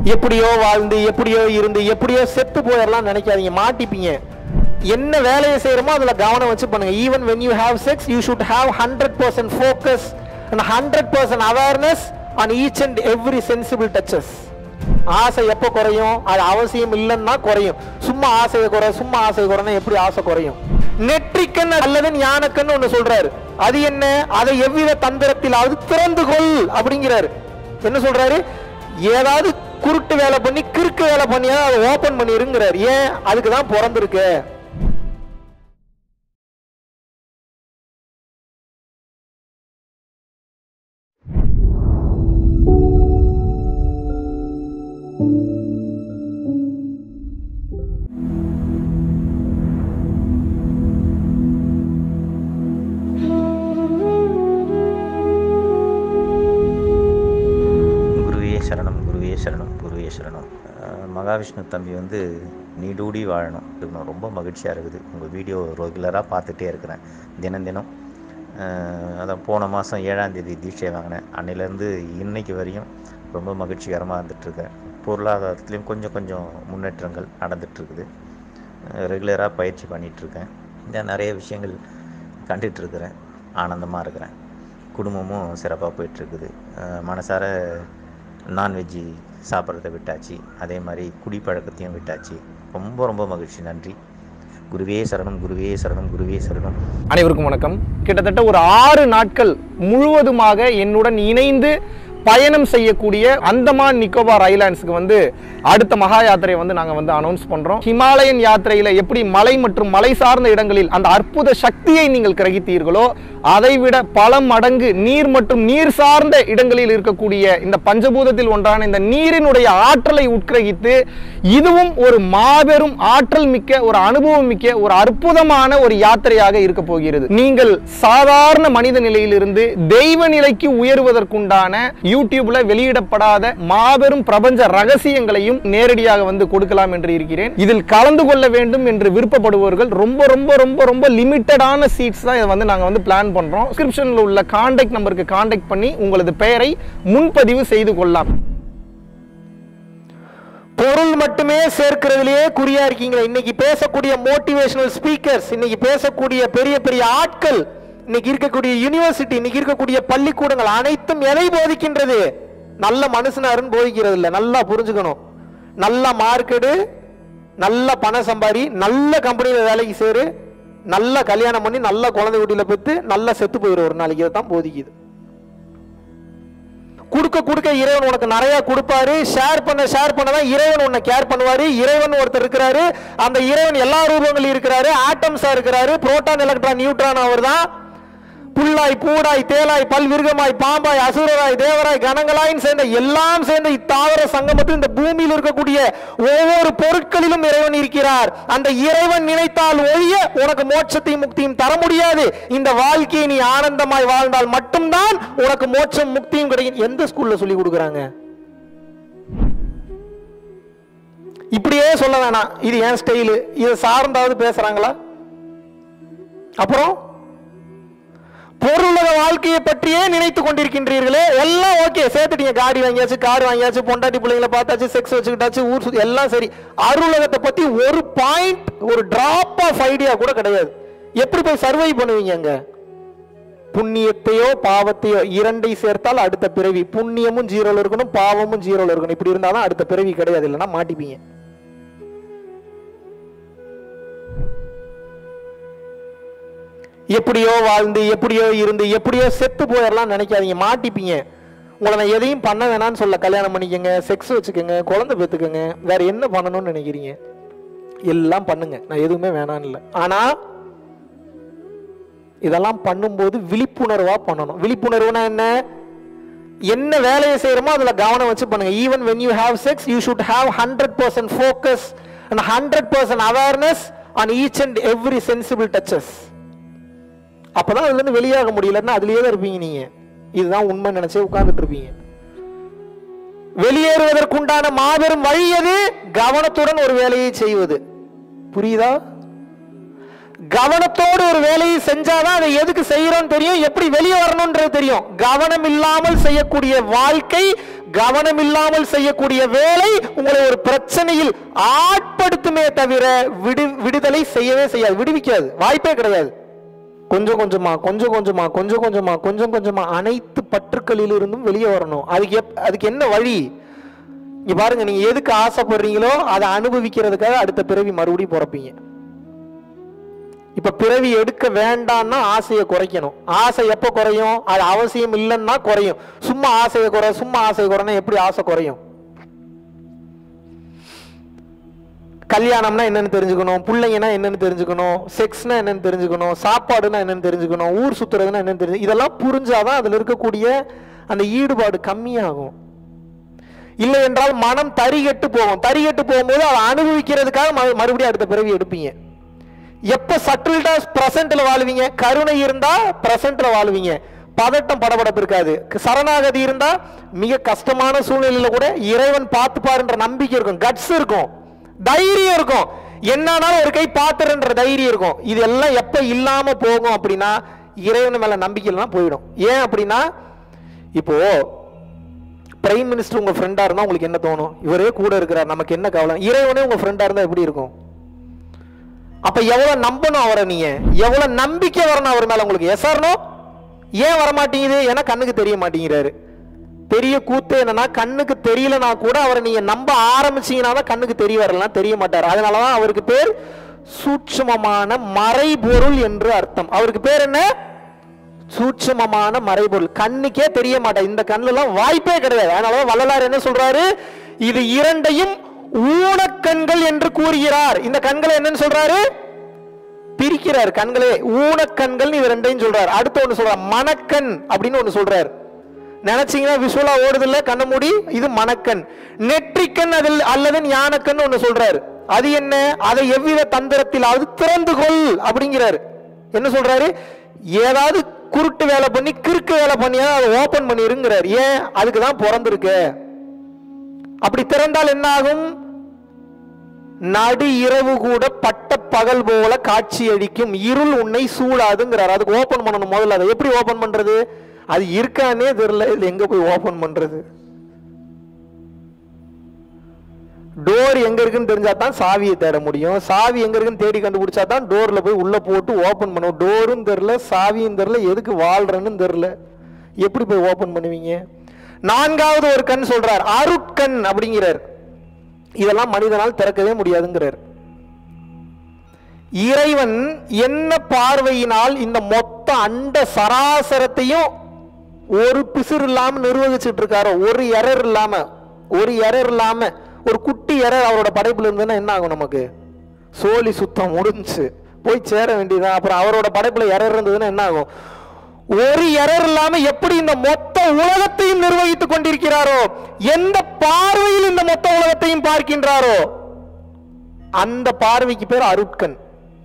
எப்படியோ வாழ்ந்து எப்படியோ இருந்து எப்படியோ செத்து போயிடலாம் நினைக்காதீங்க மாட்டிப்பீங்க என்ன வேலையை செய்யறோமோ அதுல கவனம் வச்சு பண்ணுங்க even when you have sex you should have hundred percent focus and hundred percent awareness on each and every sensible touches ஆசை எப்போ குறையும் அது அவசியம் இல்லைன்னா குறையும் சும்மா ஆசையை குறை சும்மா ஆசை குறைனா எப்படி ஆசை குறையும் நெற்றிக்கண் அல்லது ஞானக்கண் ஒன்று சொல்றாரு அது என்ன அதை எவ்வித தந்திரத்திலாவது திறந்து கொள் அப்படிங்கிறாரு என்ன சொல்றாரு ஏதாவது குருட்டு வேலை பண்ணி கிறுக்கு வேலை பண்ணியா அதை ஓபன் பண்ணிருங்கிறார் ஏன் அதுக்கு தான் பிறந்திருக்கு குருவே சரணம் குருவே சரணம் குருவே சரணம் அஹ் மகாவிஷ்ணு தம்பி வந்து நீடூடி வாழணும் இது நான் ரொம்ப மகிழ்ச்சியாக இருக்குது உங்கள் வீடியோ ரெகுலராக பார்த்துட்டே இருக்கிறேன் தினம் தினம் அஹ் அதான் போன மாதம் ஏழாம் தேதி தீட்சை வாங்கினேன் அன்னையிலேருந்து இன்னைக்கு வரையும் ரொம்ப மகிழ்ச்சிகரமாக இருந்துகிட்ருக்கேன் பொருளாதாரத்துலேயும் கொஞ்சம் கொஞ்சம் முன்னேற்றங்கள் நடந்துகிட்ருக்குது ரெகுலராக பயிற்சி பண்ணிகிட்ருக்கேன் இந்த நிறைய விஷயங்கள் கண்டுட்ருக்கிறேன் ஆனந்தமாக இருக்கிறேன் குடும்பமும் சிறப்பாக போயிட்டுருக்குது மனசார நான்வெஜ்ஜி சாப்பிட்றத விட்டாச்சு அதே மாதிரி குடிப்பழக்கத்தையும் விட்டாச்சு ரொம்ப ரொம்ப மகிழ்ச்சி நன்றி குருவே சரணம் குருவே சரணம் குருவே சரணம் அனைவருக்கும் வணக்கம் கிட்டத்தட்ட ஒரு ஆறு நாட்கள் முழுவதுமாக என்னுடன் இணைந்து பயணம் செய்யக்கூடிய அந்தமான் நிக்கோபார் ஐலாண்ட்ஸ்க்கு வந்து அடுத்த மகா யாத்திரையை வந்து நாங்கள் வந்து அனௌன்ஸ் பண்றோம் ஹிமாலயன் யாத்திரையில எப்படி மலை மற்றும் மலை சார்ந்த இடங்களில் அந்த அற்புத சக்தியை நீங்கள் கிரகித்தீர்களோ அதைவிட பல மடங்கு நீர் மற்றும் நீர் சார்ந்த இடங்களில் இருக்கக்கூடிய இந்த பஞ்சபூதத்தில் ஒன்றான இந்த நீரினுடைய ஆற்றலை உட்கிரகித்து இதுவும் ஒரு மாபெரும் ஆற்றல் மிக்க ஒரு அனுபவம் மிக்க ஒரு அற்புதமான ஒரு யாத்திரையாக இருக்க போகிறது நீங்கள் சாதாரண மனித நிலையிலிருந்து தெய்வ நிலைக்கு உயர்வதற்குண்டான யூடியூப்ல வெளியிடப்படாத மாபெரும் பிரபஞ்ச ரகசியங்களையும் நேரடியாக வந்து கொடுக்கலாம் என்று இருக்கிறேன் இதில் கலந்து கொள்ள வேண்டும் என்று விருப்பப்படுபவர்கள் ரொம்ப ரொம்ப ரொம்ப ரொம்ப லிமிட்டடான சீட்ஸ் தான் இதை வந்து நாங்க வந்து பிளான் பண்றோம் டிஸ்கிரிப்ஷன்ல உள்ள கான்டாக்ட் நம்பருக்கு கான்டாக்ட் பண்ணி உங்களது பெயரை முன்பதிவு செய்து கொள்ளலாம் பொருள் மட்டுமே சேர்க்கிறதுலயே குறியா இருக்கீங்களா இன்னைக்கு பேசக்கூடிய மோட்டிவேஷனல் ஸ்பீக்கர்ஸ் இன்னைக்கு பேசக்கூடிய பெரிய பெரிய ஆட்கள் இன்னைக்கு இருக்கக்கூடிய யூனிவர்சிட்டி இன்னைக்கு இருக்கக்கூடிய பள்ளிக்கூடங்கள் அனைத்தும் எதை போதிக்கின்றது நல்ல மனுஷனாருன்னு போதிக்கிறது இல்லை நல்லா புரிஞ்சுக்கணும் நல்ல மார்க்கெடு நல்ல பணம் சம்பாரி நல்ல கம்பெனியில் வேலைக்கு சேரு நல்ல கல்யாணம் பண்ணி நல்ல குழந்தை குட்டியில பெற்று நல்லா செத்து போயிடும் ஒரு நாளைக்கு இதை தான் போதிக்குது கொடுக்க கொடுக்க இறைவன் உனக்கு நிறைய கொடுப்பாரு ஷேர் பண்ண ஷேர் பண்ண தான் இறைவன் உன்னை கேர் பண்ணுவாரு இறைவன் ஒருத்தர் இருக்கிறாரு அந்த இறைவன் எல்லா ரூபங்களும் இருக்கிறாரு ஆட்டம்ஸா இருக்கிறாரு புரோட்டான் எலக்ட்ரான் நியூட்ரான் அவர் தான் புல்லாய் பூடாய் தேலாய் பல்விருகமாய் பாம்பாய் அசுரராய் தேவராய் கணங்களாய் சேர்ந்த எல்லாம் சேர்ந்த இத்தாவர சங்கமத்தில் இந்த பூமியில் இருக்கக்கூடிய ஒவ்வொரு பொருட்களிலும் இறைவன் இருக்கிறார் அந்த இறைவன் நினைத்தால் ஒழிய உனக்கு மோட்சத்தையும் முக்தியும் தர முடியாது இந்த வாழ்க்கையை நீ ஆனந்தமாய் வாழ்ந்தால் மட்டும்தான் உனக்கு மோட்சம் முக்தியும் கிடைக்கும் எந்த ஸ்கூல்ல சொல்லி கொடுக்குறாங்க இப்படியே சொல்ல வேணாம் இது ஏன் ஸ்டைலு இதை சார்ந்தாவது பேசுறாங்களா அப்புறம் பொருளுலக வாழ்க்கையை பற்றியே நினைத்து கொண்டிருக்கின்றீர்களே எல்லாம் ஓகே சேர்த்துட்டீங்க காடி வாங்கியாச்சு கார் வாங்கியாச்சு பொண்டாட்டி பிள்ளைங்களை பார்த்தாச்சு செக்ஸ் வச்சுக்கிட்டாச்சு ஊர் சுத்தி எல்லாம் சரி அருளகத்தை பத்தி ஒரு பாயிண்ட் ஒரு டிராப் ஆஃப் ஐடியா கூட கிடையாது எப்படி போய் சர்வை பண்ணுவீங்க அங்க புண்ணியத்தையோ பாவத்தையோ இரண்டை சேர்த்தால் அடுத்த பிறவி புண்ணியமும் ஜீரோல இருக்கணும் பாவமும் ஜீரோல இருக்கணும் இப்படி இருந்தாலும் அடுத்த பிறவி கிடையாது இல்லைன்னா மாட்டிப்பீங்க எப்படியோ வாழ்ந்து எப்படியோ இருந்து எப்படியோ செத்து போயிடலாம் நினைக்காதீங்க மாட்டிப்பீங்க உங்களை நான் எதையும் பண்ண வேணாம்னு சொல்ல கல்யாணம் பண்ணிக்கங்க செக்ஸ் வச்சுக்கோங்க குழந்தை பெற்றுக்கோங்க வேற என்ன பண்ணணும்னு நினைக்கிறீங்க எல்லாம் பண்ணுங்க நான் எதுவுமே வேணான்னு இல்லை ஆனா இதெல்லாம் பண்ணும்போது விழிப்புணர்வா பண்ணணும் விழிப்புணர்வுனா என்ன என்ன வேலையை செய்யறோமோ அதுல கவனம் வச்சு பண்ணுங்க even when you have sex you should have hundred percent focus and hundred percent awareness on each and every sensible touches அப்பதான் அதுல இருந்து வெளியாக முடியலன்னா அதுலயே தான் இருப்பீங்க நீங்க இதுதான் உண்மை நினைச்சே உட்கார்ந்துட்டு இருப்பீங்க வெளியேறுவதற்குண்டான மாபெரும் வழி எது கவனத்துடன் ஒரு வேலையை செய்வது புரியுதா கவனத்தோடு ஒரு வேலையை செஞ்சாதான் அதை எதுக்கு செய்யறோம்னு தெரியும் எப்படி வெளியே வரணும்ன்றது தெரியும் கவனம் இல்லாமல் செய்யக்கூடிய வாழ்க்கை கவனம் இல்லாமல் செய்யக்கூடிய வேலை உங்களை ஒரு பிரச்சனையில் ஆட்படுத்துமே தவிர விடு விடுதலை செய்யவே செய்யாது விடுவிக்காது வாய்ப்பே கிடையாது கொஞ்சம் கொஞ்சமா கொஞ்சம் கொஞ்சமா கொஞ்சம் கொஞ்சமா கொஞ்சம் கொஞ்சமா அனைத்து பற்றுக்களில் இருந்தும் வெளியே வரணும் அதுக்கு எப் அதுக்கு என்ன வழி இங்க பாருங்க நீங்க எதுக்கு ஆசைப்படுறீங்களோ அதை அனுபவிக்கிறதுக்காக அடுத்த பிறவி மறுபடியும் பிறப்பீங்க இப்ப பிறவி எடுக்க வேண்டாம்னா ஆசையை குறைக்கணும் ஆசை எப்ப குறையும் அது அவசியம் இல்லைன்னா குறையும் சும்மா ஆசையை குறை சும்மா ஆசையை குறைனா எப்படி ஆசை குறையும் கல்யாணம்னா என்னன்னு தெரிஞ்சுக்கணும் பிள்ளைங்கன்னா என்னன்னு தெரிஞ்சுக்கணும் செக்ஸ்னா என்னன்னு தெரிஞ்சுக்கணும் சாப்பாடுனா என்னன்னு தெரிஞ்சுக்கணும் ஊர் சுத்துறதுன்னா என்னன்னு தெரிஞ்சு இதெல்லாம் புரிஞ்சாதான் அதுல இருக்கக்கூடிய அந்த ஈடுபாடு கம்மியாகும் இல்லை என்றால் மனம் தறிகெட்டு போகும் தறிகெட்டு போகும்போது அதை அனுபவிக்கிறதுக்காக மறு- மறுபடியும் அடுத்த பிறவி எடுப்பீங்க எப்ப சட்டில்டா பிரசன்ட்ல வாழுவீங்க கருணை இருந்தா பிரசன்ட்ல வாழுவீங்க பதட்டம் படபடப்பு இருக்காது சரணாகதி இருந்தா மிக கஷ்டமான சூழ்நிலையில கூட இறைவன் பார்த்துப்பாருன்ற நம்பிக்கை இருக்கும் கட்ஸ் இருக்கும் தைரியம் இருக்கும் என்னானாலும் ஒரு கை பார்த்துறன்ற தைரியம் இருக்கும் இது எல்லாம் எப்ப இல்லாம போகும் அப்படின்னா இறைவன் மேல நம்பிக்கை இல்லைன்னா போயிடும் ஏன் அப்படின்னா இப்போ பிரைம் மினிஸ்டர் உங்க ஃப்ரெண்டா இருந்தா உங்களுக்கு என்ன தோணும் இவரே கூட இருக்கிறார் நமக்கு என்ன கவலை இறைவனே உங்க ஃப்ரெண்டா இருந்தா எப்படி இருக்கும் அப்ப எவ்வளவு நம்பணும் அவரை நீங்க எவ்வளவு நம்பிக்கை வரணும் அவர் மேல உங்களுக்கு எஸ்ஆர்னோ ஏன் வர மாட்டேங்குது ஏன்னா கண்ணுக்கு தெரிய மாட்டேங்கிறாரு பெரிய கூத்து என்னன்னா கண்ணுக்கு தெரியலனா கூட அவரை நீங்க நம்ப ஆரம்பிச்சீங்கன்னா தான் கண்ணுக்கு தெரிய வரலாம் தெரிய மாட்டார் அதனாலதான் அவருக்கு பேர் சூட்சுமமான மறைபொருள் என்று அர்த்தம் அவருக்கு பேர் என்ன சூட்சுமமான மறைபொருள் கண்ணுக்கே தெரிய மாட்டேன் இந்த கண்ணுலாம் வாய்ப்பே கிடையாது அதனாலதான் வள்ளலார் என்ன சொல்றாரு இது இரண்டையும் ஊனக்கண்கள் என்று கூறுகிறார் இந்த கண்களை என்னன்னு சொல்றாரு பிரிக்கிறார் கண்களே ஊனக்கண்கள் இது ரெண்டையும் சொல்றார் அடுத்து ஒண்ணு சொல்றார் மணக்கண் அப்படின்னு ஒண்ணு சொல்றார் நினைச்சீங்கன்னா விஷுவலா ஓடுது இல்ல கண்ண மூடி இது மணக்கண் நெற்றிக்கண் அதில் அல்லது ஞானக்கண் ஒண்ணு சொல்றாரு அது என்ன அதை எவ்வித தந்திரத்தில் அது திறந்து கொள் அப்படிங்கிறாரு என்ன சொல்றாரு ஏதாவது குருட்டு வேலை பண்ணி கிறுக்கு வேலை பண்ணியா அதை ஓபன் பண்ணிருங்கிறார் ஏன் அதுக்கு தான் பிறந்திருக்கு அப்படி திறந்தால் என்ன ஆகும் நடு இரவு கூட பட்ட பகல் போல காட்சி அளிக்கும் இருள் உன்னை சூழாதுங்கிறார் அதுக்கு ஓபன் பண்ணணும் முதல்ல அதை எப்படி ஓபன் பண்றது அது இருக்கானே தெரியல இது எங்க போய் ஓபன் பண்றது டோர் எங்க இருக்குன்னு தெரிஞ்சா தான் சாவியை தேட முடியும் சாவி எங்க இருக்குன்னு தேடி கண்டுபிடிச்சா தான் டோர்ல போய் உள்ள போட்டு ஓபன் பண்ணுவோம் டோரும் தெரில சாவியும் தெரில எதுக்கு வாழ்றன்னு தெரில எப்படி போய் ஓபன் பண்ணுவீங்க நான்காவது ஒரு கண் சொல்றார் அருட்கண் அப்படிங்கிறார் இதெல்லாம் மனிதனால் திறக்கவே முடியாதுங்கிறார் இறைவன் என்ன பார்வையினால் இந்த மொத்த அண்ட சராசரத்தையும் ஒரு பிசுறு இல்லாம நிர்வகிச்சுட்டு இருக்காரோ ஒரு எரர் இல்லாம ஒரு எரர் இல்லாம ஒரு குட்டி எரர் அவரோட படைப்புல இருந்ததுன்னா என்ன ஆகும் நமக்கு சோலி சுத்தம் முடிஞ்சு போய் சேர வேண்டியதுதான் அப்புறம் அவரோட படைப்புல எரர் இருந்ததுன்னா என்ன ஆகும் ஒரு எரர் இல்லாம எப்படி இந்த மொத்த உலகத்தையும் நிர்வகித்துக் கொண்டிருக்கிறாரோ எந்த பார்வையில் இந்த மொத்த உலகத்தையும் பார்க்கின்றாரோ அந்த பார்வைக்கு பேர் அருட்கண்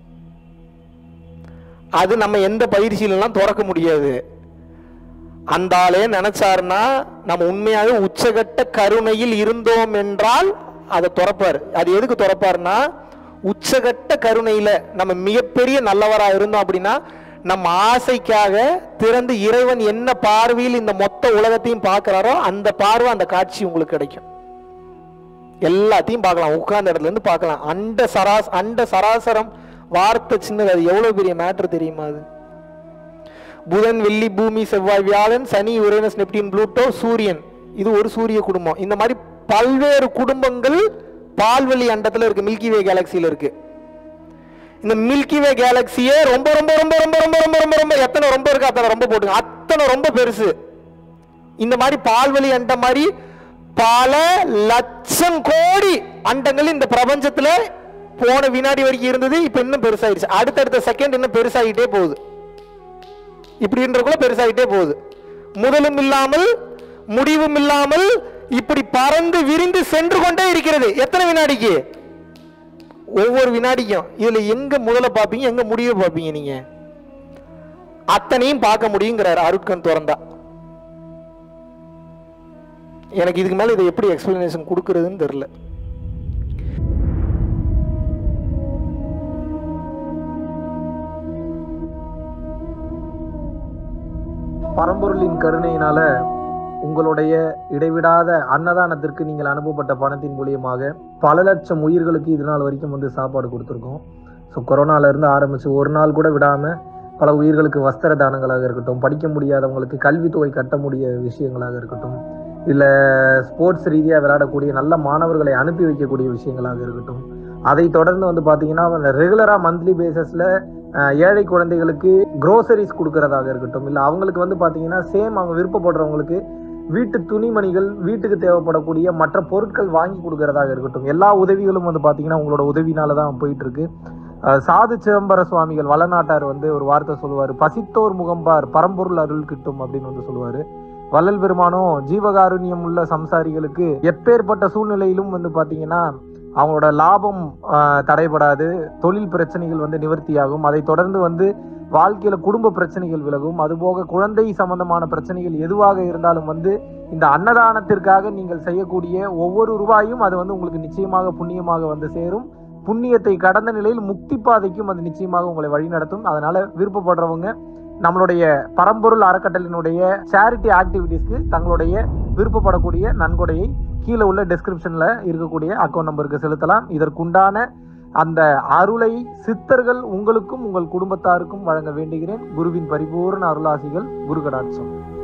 அது நம்ம எந்த பயிற்சியிலலாம் திறக்க முடியாது அந்த ஆளே நினைச்சாருன்னா நம்ம உண்மையாக உச்சகட்ட கருணையில் இருந்தோம் என்றால் அதை துறப்பார் அது எதுக்கு துறப்பாருன்னா உச்சகட்ட கருணையில நம்ம மிகப்பெரிய நல்லவரா இருந்தோம் அப்படின்னா நம்ம ஆசைக்காக திறந்து இறைவன் என்ன பார்வையில் இந்த மொத்த உலகத்தையும் பார்க்கிறாரோ அந்த பார்வை அந்த காட்சி உங்களுக்கு கிடைக்கும் எல்லாத்தையும் பார்க்கலாம் உட்கார்ந்த இடத்துல இருந்து பார்க்கலாம் அண்ட சராஸ் அண்ட சராசரம் வார்த்தை சின்னது அது எவ்வளவு பெரிய மேட்ரு தெரியுமா அது புதன் வெள்ளி பூமி செவ்வாய் வியாழன் சனி யுரேனஸ் நெப்டின் ப்ளூட்டோ சூரியன் இது ஒரு சூரிய குடும்பம் இந்த மாதிரி பல்வேறு குடும்பங்கள் பால்வெளி அண்டத்துல இருக்கு மில்கி வே கேலக்சியில இருக்கு இந்த மில்கி வே கேலக்சியே ரொம்ப ரொம்ப ரொம்ப ரொம்ப ரொம்ப ரொம்ப ரொம்ப ரொம்ப எத்தனை ரொம்ப இருக்கு அத்தனை ரொம்ப போட்டுங்க அத்தனை ரொம்ப பெருசு இந்த மாதிரி பால்வெளி அண்டம் மாதிரி பல லட்சம் கோடி அண்டங்கள் இந்த பிரபஞ்சத்துல போன வினாடி வரைக்கும் இருந்தது இப்ப இன்னும் பெருசாயிடுச்சு அடுத்தடுத்த செகண்ட் இன்னும் பெருசாகிட்டே போகுது இப்படின்றக்குள்ள பெருசாகிட்டே போகுது முதலும் இல்லாமல் முடிவும் இல்லாமல் இப்படி பறந்து விரிந்து சென்று கொண்டே இருக்கிறது எத்தனை வினாடிக்கு ஒவ்வொரு வினாடிக்கும் இதுல எங்க முதல்ல பார்ப்பீங்க எங்க முடிவை பார்ப்பீங்க நீங்க அத்தனையும் பார்க்க முடியுங்கிறார் அருட்கண் திறந்தா எனக்கு இதுக்கு மேல இதை எப்படி எக்ஸ்பிளனேஷன் கொடுக்கறதுன்னு தெரியல பரம்பொருளின் கருணையினால உங்களுடைய இடைவிடாத அன்னதானத்திற்கு நீங்கள் அனுப்பப்பட்ட பணத்தின் மூலியமாக பல லட்சம் உயிர்களுக்கு இது நாள் வரைக்கும் வந்து சாப்பாடு கொடுத்துருக்கோம் ஸோ கொரோனாலேருந்து ஆரம்பித்து ஒரு நாள் கூட விடாமல் பல உயிர்களுக்கு வஸ்திர தானங்களாக இருக்கட்டும் படிக்க முடியாதவங்களுக்கு கல்வித்தொகை கட்ட முடிய விஷயங்களாக இருக்கட்டும் இல்லை ஸ்போர்ட்ஸ் ரீதியாக விளையாடக்கூடிய நல்ல மாணவர்களை அனுப்பி வைக்கக்கூடிய விஷயங்களாக இருக்கட்டும் அதை தொடர்ந்து வந்து பார்த்தீங்கன்னா ரெகுலராக மந்த்லி பேசிஸில் ஏழை குழந்தைகளுக்கு க்ரோசரிஸ் கொடுக்கறதாக இருக்கட்டும் இல்லை அவங்களுக்கு வந்து பார்த்தீங்கன்னா சேம் அவங்க விருப்பப்படுறவங்களுக்கு வீட்டு துணிமணிகள் வீட்டுக்கு தேவைப்படக்கூடிய மற்ற பொருட்கள் வாங்கி கொடுக்கறதாக இருக்கட்டும் எல்லா உதவிகளும் வந்து பார்த்தீங்கன்னா உங்களோட உதவினால தான் போயிட்டு இருக்கு அஹ் சாது சிதம்பர சுவாமிகள் வளநாட்டார் வந்து ஒரு வார்த்தை சொல்லுவார் பசித்தோர் முகம்பார் பரம்பொருள் அருள் கிட்டும் அப்படின்னு வந்து சொல்லுவார் வள்ளல் பெருமானும் ஜீவகாருண்யம் உள்ள சம்சாரிகளுக்கு எப்பேற்பட்ட சூழ்நிலையிலும் வந்து பார்த்தீங்கன்னா அவங்களோட லாபம் அஹ், தடைபடாது தொழில் பிரச்சனைகள் வந்து நிவர்த்தியாகும் அதை தொடர்ந்து வந்து வாழ்க்கையில குடும்ப பிரச்சனைகள் விலகும் அதுபோக குழந்தை சம்பந்தமான பிரச்சனைகள் எதுவாக இருந்தாலும் வந்து இந்த அன்னதானத்திற்காக நீங்கள் செய்யக்கூடிய ஒவ்வொரு ரூபாயும் அது வந்து உங்களுக்கு நிச்சயமாக புண்ணியமாக வந்து சேரும் புண்ணியத்தை கடந்த நிலையில் முக்தி பாதைக்கும் அது நிச்சயமாக உங்களை வழிநடத்தும் அதனால விருப்பப்படுறவங்க நம்மளுடைய பரம்பொருள் அறக்கட்டளினுடைய சேரிட்டி ஆக்டிவிட்டீஸ்க்கு தங்களுடைய விருப்பப்படக்கூடிய நன்கொடையை கீழே உள்ள டெஸ்கிரிப்ஷன்ல இருக்கக்கூடிய அக்கௌண்ட் நம்பருக்கு செலுத்தலாம் இதற்குண்டான அந்த அருளை சித்தர்கள் உங்களுக்கும் உங்கள் குடும்பத்தாருக்கும் வழங்க வேண்டுகிறேன் குருவின் பரிபூர்ண அருளாசிகள் குரு கடாட்சம்